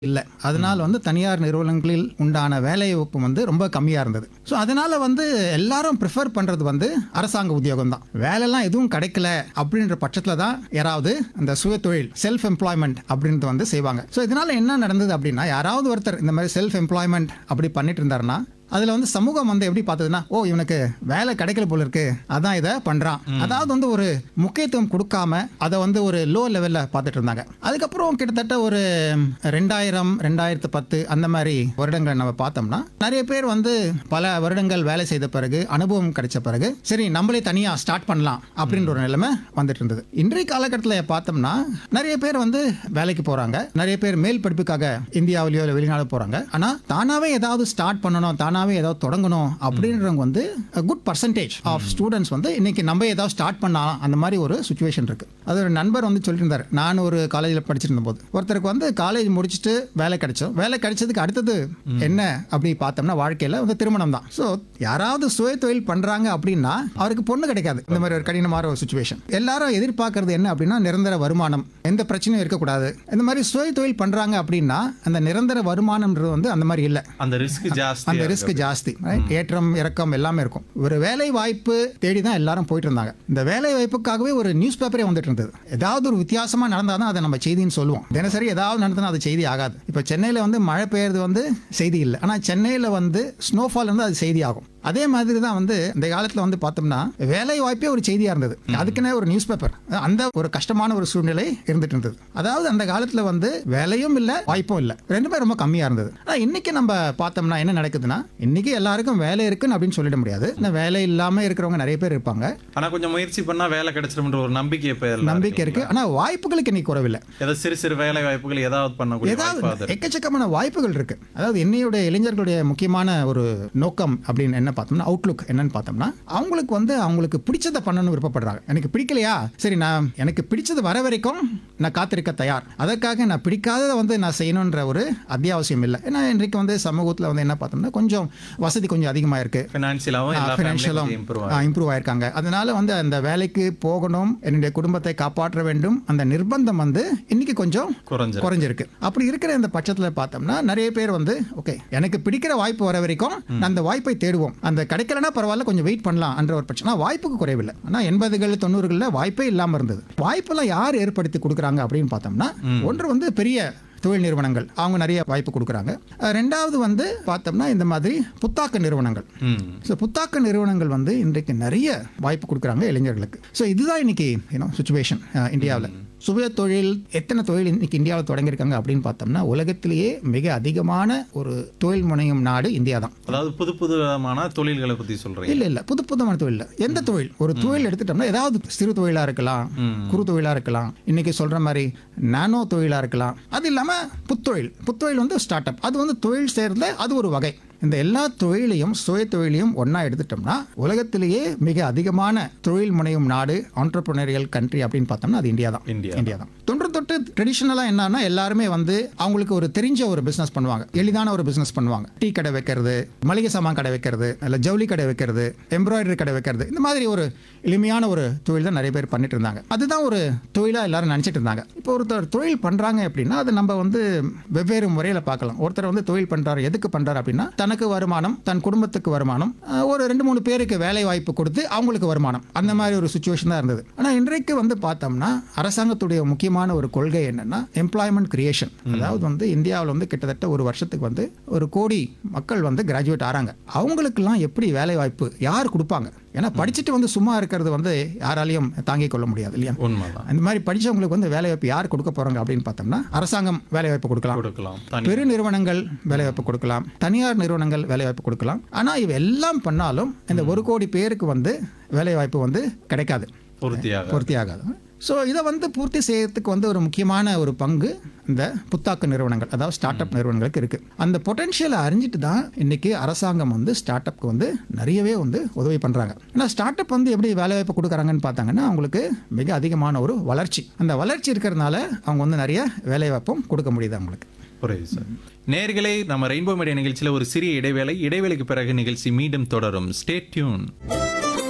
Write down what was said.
இல்ல அதனால வந்து தனியார் நிறுவனங்களில் உண்டான வேலைவாய்ப்பு வந்து ரொம்ப கம்மியா இருந்தது ஸோ அதனால வந்து எல்லாரும் ப்ரிஃபர் பண்றது வந்து அரசாங்க உத்தியோகம் தான் வேலைலாம் எதுவும் கிடைக்கல அப்படின்ற பட்சத்துல தான் யாராவது அந்த சுய தொழில் செல்ஃப் எம்ப்ளாய்மெண்ட் அப்படின்றது வந்து செய்வாங்க ஸோ இதனால என்ன நடந்தது அப்படின்னா யாராவது ஒருத்தர் இந்த மாதிரி செல்ஃப் எம்ப்ளாய்மெண்ட் அப்படி பண்ணிட்டு இருந்தாருன்னா அதுல வந்து சமூகம் வந்து எப்படி பார்த்ததுன்னா ஓ இவனுக்கு வேலை கிடைக்கல போல இருக்கு அதான் இதை பண்றான் அதாவது வந்து ஒரு முக்கியத்துவம் கொடுக்காம அதை வந்து ஒரு லோ லெவல்ல பார்த்துட்டு இருந்தாங்க அதுக்கப்புறம் கிட்டத்தட்ட ஒரு ரெண்டாயிரம் ரெண்டாயிரத்து பத்து அந்த மாதிரி வருடங்களை நம்ம பார்த்தோம்னா நிறைய பேர் வந்து பல வருடங்கள் வேலை செய்த பிறகு அனுபவம் கிடைச்ச பிறகு சரி நம்மளே தனியா ஸ்டார்ட் பண்ணலாம் அப்படின்ற ஒரு நிலைமை வந்துட்டு இருந்தது இன்றைய காலகட்டத்தில் பார்த்தோம்னா நிறைய பேர் வந்து வேலைக்கு போறாங்க நிறைய பேர் மேல் படிப்புக்காக இந்தியாவிலேயோ இல்லை வெளிநாடு போறாங்க ஆனா தானாவே ஏதாவது ஸ்டார்ட் பண்ணணும் தானாவே ஏதாவது தொடங்கணும் அப்படின்றவங்க வந்து குட் பர்சன்டேஜ் ஆஃப் ஸ்டூடெண்ட்ஸ் வந்து இன்னைக்கு நம்ம ஏதாவது ஸ்டார்ட் பண்ணலாம் அந்த மாதிரி ஒரு சுச்சுவேஷன் இருக்கு அது ஒரு நண்பர் வந்து சொல்லிட்டு இருந்தார் நான் ஒரு காலேஜில் படிச்சிருந்த போது ஒருத்தருக்கு வந்து காலேஜ் முடிச்சுட்டு வேலை கிடைச்சோம் வேலை கிடைச்சதுக்கு அடுத்தது என்ன அப்படி பார்த்தோம்னா வாழ்க்கையில வந்து திருமணம் தான் ஸோ யாராவது சுய தொழில் பண்றாங்க அப்படின்னா அவருக்கு பொண்ணு கிடைக்காது இந்த மாதிரி ஒரு கடினமான ஒரு சுச்சுவேஷன் எல்லாரும் எதிர்பார்க்கறது என்ன அப்படின்னா நிரந்தர வருமானம் எந்த பிரச்சனையும் இருக்கக்கூடாது இந்த மாதிரி சுய தொழில் பண்றாங்க அப்படின்னா அந்த நிரந்தர வருமானம்ன்றது வந்து அந்த மாதிரி இல்லை அந்த ரிஸ்க் ஜாஸ்தி அந்த ரிஸ்க் ஜாஸ்தி right? ஏற்றம் இறக்கம் எல்லாமே இருக்கும் ஒரு வேலை வாய்ப்பு தேடி தான் எல்லாரும் போயிட்டு இருந்தாங்க இந்த வேலை வாய்ப்புக்காகவே ஒரு நியூஸ் பேப்பரே வந்துட்டு இருந்தது ஏதாவது ஒரு வித்தியாசமா நடந்தால் தான் அதை நம்ம செய்தின்னு சொல்லுவோம் தினசரி ஏதாவது நடந்தா அது செய்தி ஆகாது இப்போ சென்னையில் வந்து மழை பெய்யறது வந்து செய்தி இல்லை ஆனால் சென்னையில் வந்து ஸ்னோஃபால் வந்து அது செய்தி ஆகும் அதே மாதிரி தான் வந்து இந்த காலத்தில் வந்து பார்த்தோம்னா வேலை வாய்ப்பே ஒரு செய்தியாக இருந்தது அதுக்குன்னே ஒரு நியூஸ் பேப்பர் அந்த ஒரு கஷ்டமான ஒரு சூழ்நிலை இருந்துட்டு இருந்தது அதாவது அந்த காலத்தில் வந்து வேலையும் இல்லை வாய்ப்பும் இல்லை ரெண்டுமே ரொம்ப கம்மியாக இருந்தது ஆனால் இன்னைக்கு நம்ம பார்த்தோம்னா என்ன நடக்குதுன்னா இன்னைக்கு எல்லாருக்கும் வேலை இருக்குன்னு அப்படின்னு சொல்லிட முடியாது இந்த வேலை இல்லாமல் இருக்கிறவங்க நிறைய பேர் இருப்பாங்க ஆனா கொஞ்சம் முயற்சி பண்ணா வேலை கிடைச்சிரும்ன்ற ஒரு நம்பிக்கை இப்ப எல்லாம் நம்பிக்கை இருக்கு ஆனால் வாய்ப்புகளுக்கு இன்னைக்கு குறைவில்லை ஏதோ சிறு சிறு வேலை வாய்ப்புகள் ஏதாவது பண்ணக்கூடிய வாய்ப்பு அது ஏதாவது எக்கச்சக்கமான வாய்ப்புகள் இருக்கு அதாவது என்னையுடைய இளைஞர்களுடைய முக்கியமான ஒரு நோக்கம் அப்படின்னு என்ன பார்த்தோம்னா அவுட்லுக் என்னன்னு பார்த்தோம்னா அவங்களுக்கு வந்து அவங்களுக்கு பிடிச்சதை பண்ணணும்னு விருப்பப்படுறாங்க எனக்கு பிடிக்கலையா சரி நான் எனக்கு பிடிச்சது வர வரைக்கும் நான் காத்திருக்க தயார் அதற்காக நான் பிடிக்காததை வந்து நான் செய்யணுன்ற ஒரு அத்தியாவசியம் இல்லை ஏன்னா இன்றைக்கு வந்து சமூகத்தில் வந்து என்ன பார்த்தோம்னா கொஞ்சம் வசதி கொஞ்சம் அதிகமாக இருக்கு பினான்சியலாவும் எல்லா ஃபினான்ஷியலும் ஃபேமிலியும் இம்ப்ரூவ் இம்ப்ரூவ் ஆயிருக்காங்க அதனால வந்து அந்த வேலைக்கு போகணும் என்னுடைய குடும்பத்தை காப்பாற்ற வேண்டும் அந்த நிர்பந்தம் வந்து இன்னைக்கு கொஞ்சம் குறைஞ்சிருக்கு குறைஞ்சிருக்கு அப்படி இருக்கிற இந்த பட்சத்தில் பார்த்தோம்னா நிறைய பேர் வந்து ஓகே எனக்கு பிடிக்கிற வாய்ப்பு வர வரைக்கும் நான் அந்த வாய்ப்பை தேடுவோம் அந்த கிடைக்கலனா பரவாயில்ல கொஞ்சம் வெயிட் பண்ணலாம் என்ற ஒரு பிரச்சனை வாய்ப்புக்கு குறைவில்லை ஆனால் எண்பதுகள் தொண்ணூறுகளில் வாய்ப்பே இல்லாமல் இருந்தது வாய்ப்பெல்லாம் யார் ஏற்படுத்தி கொடுக்குறாங்க அப்படின்னு பார்த்தோம்னா ஒன்று வந்து பெரிய தொழில் நிறுவனங்கள் அவங்க நிறைய வாய்ப்பு கொடுக்குறாங்க அஹ் ரெண்டாவது வந்து பார்த்தோம்னா இந்த மாதிரி புத்தாக்க நிறுவனங்கள் ம் ஸோ புத்தாக்க நிறுவனங்கள் வந்து இன்றைக்கு நிறைய வாய்ப்பு கொடுக்குறாங்க இளைஞர்களுக்கு ஸோ இதுதான் இன்னைக்கு யூனோ சுச்சுவேஷன் இந்தியாவில் சுய தொழில் எத்தனை தொழில் இன்னைக்கு இந்தியாவில் தொடங்கியிருக்காங்க அப்படின்னு பார்த்தோம்னா உலகத்திலேயே மிக அதிகமான ஒரு தொழில் முனையும் நாடு இந்தியா தான் அதாவது புது புதுமான தொழில்களை பத்தி சொல்றீங்க இல்ல இல்ல புது புதுமான தொழில் இல்ல. எந்த தொழில் ஒரு தொழில் எடுத்துட்டோம்னா ஏதாவது சிறு தொழிலா இருக்கலாம் குறு தொழிலா இருக்கலாம் இன்னைக்கு சொல்ற மாதிரி நானோ தொழிலா இருக்கலாம் அது இல்லாம புத்தொழில் புத்தொழில் வந்து ஸ்டார்ட் அப் அது வந்து தொழில் செய்யறதுல அது ஒரு வகை இந்த எல்லா தொழிலையும் சுய தொழிலையும் ஒண்ணா எடுத்துட்டோம்னா உலகத்திலேயே மிக அதிகமான தொழில் முனையும் நாடு ஆண்டர்பிரினரியல் கண்ட்ரி அப்படின்னு பார்த்தோம்னா அது இந்தியா தான் இந்தியா இந்தியா தான் தொன்று தொட்டு ட்ரெடிஷ்னலாக என்னன்னா எல்லாருமே வந்து அவங்களுக்கு ஒரு தெரிஞ்ச ஒரு பிஸ்னஸ் பண்ணுவாங்க எளிதான ஒரு பிஸ்னஸ் பண்ணுவாங்க டீ கடை வைக்கிறது மளிகை சாமான் கடை வைக்கிறது இல்லை ஜவுளி கடை வைக்கிறது எம்ப்ராய்டரி கடை வைக்கிறது இந்த மாதிரி ஒரு எளிமையான ஒரு தொழில் தான் நிறைய பேர் பண்ணிட்டு இருந்தாங்க அதுதான் ஒரு தொழிலாக எல்லாரும் நினச்சிட்டு இருந்தாங்க இப்போ ஒருத்தர் தொழில் பண்ணுறாங்க அப்படின்னா அது நம்ம வந்து வெவ்வேறு முறையில் பார்க்கலாம் ஒருத்தர் வந்து தொழில் பண்ணுறாரு எதுக்கு பண்ணுறாரு அப்படின்னா தனக்கு வருமானம் தன் குடும்பத்துக்கு வருமானம் அஹ், ஒரு ரெண்டு மூணு பேருக்கு வேலை வாய்ப்பு கொடுத்து அவங்களுக்கு வருமானம் அந்த மாதிரி ஒரு சுச்சுவேஷன் தான் இருந்தது ஆனால் இன்றைக்கு வந்து பார்த்தோம்னா அரசாங்கத்துடைய முக்கியமான ஒரு கொள்கை என்னன்னா எம்ப்ளாய்மெண்ட் கிரியேஷன் அதாவது வந்து இந்தியாவில் வந்து கிட்டத்தட்ட ஒரு வருஷத்துக்கு வந்து ஒரு கோடி மக்கள் வந்து கிராஜுவேட் ஆறாங்க அவங்களுக்கெல்லாம் எப்படி வேலை வாய்ப்பு யார் கொடுப்பாங்க ஏன்னா படிச்சுட்டு வந்து சும்மா இருக்கிறது வந்து யாராலையும் தாங்கிக் கொள்ள முடியாது இல்லையா உண்மைதான் அந்த மாதிரி படிச்சவங்களுக்கு வந்து வேலை வாய்ப்பு யார் கொடுக்க போறாங்க அப்படின்னு பார்த்தோம்னா அரசாங்கம் வேலை வாய்ப்பு கொடுக்கலாம் கொடுக்கலாம் தனி பெரு நிறுவனங்கள் வேலைவாய்ப்பு கொடுக்கலாம் தனியார் நிறுவனங்கள் வேலைவாய்ப்பு கொடுக்கலாம் ஆனால் இவ எல்லாம் பண்ணாலும் இந்த ஒரு கோடி பேருக்கு வந்து வேலைவாய்ப்பு வந்து கிடைக்காது பூர்த்தியாக பூர்த்தியாகாது ஸோ இதை வந்து பூர்த்தி செய்யறதுக்கு வந்து ஒரு முக்கியமான ஒரு பங்கு இந்த புத்தாக்க நிறுவனங்கள் அதாவது ஸ்டார்ட் அப் நிறுவனங்களுக்கு இருக்கு அந்த பொட்டன்ஷியலை அறிஞ்சிட்டு தான் இன்னைக்கு அரசாங்கம் வந்து ஸ்டார்ட் அப்க்கு வந்து நிறையவே வந்து உதவி பண்றாங்க ஏன்னா ஸ்டார்ட் அப் வந்து எப்படி வேலைவாய்ப்பு கொடுக்குறாங்கன்னு பார்த்தாங்கன்னா அவங்களுக்கு மிக அதிகமான ஒரு வளர்ச்சி அந்த வளர்ச்சி இருக்கிறதுனால அவங்க வந்து நிறைய வேலைவாய்ப்பும் கொடுக்க முடியுது அவங்களுக்கு புரியுது சார் நேர்களே நம்ம ரெயின்போ மீடியா நிகழ்ச்சியில் ஒரு சிறிய இடைவேளை இடைவேளைக்கு பிறகு நிகழ்ச்சி மீண்டும் தொடரும் ஸ்டே டியூன்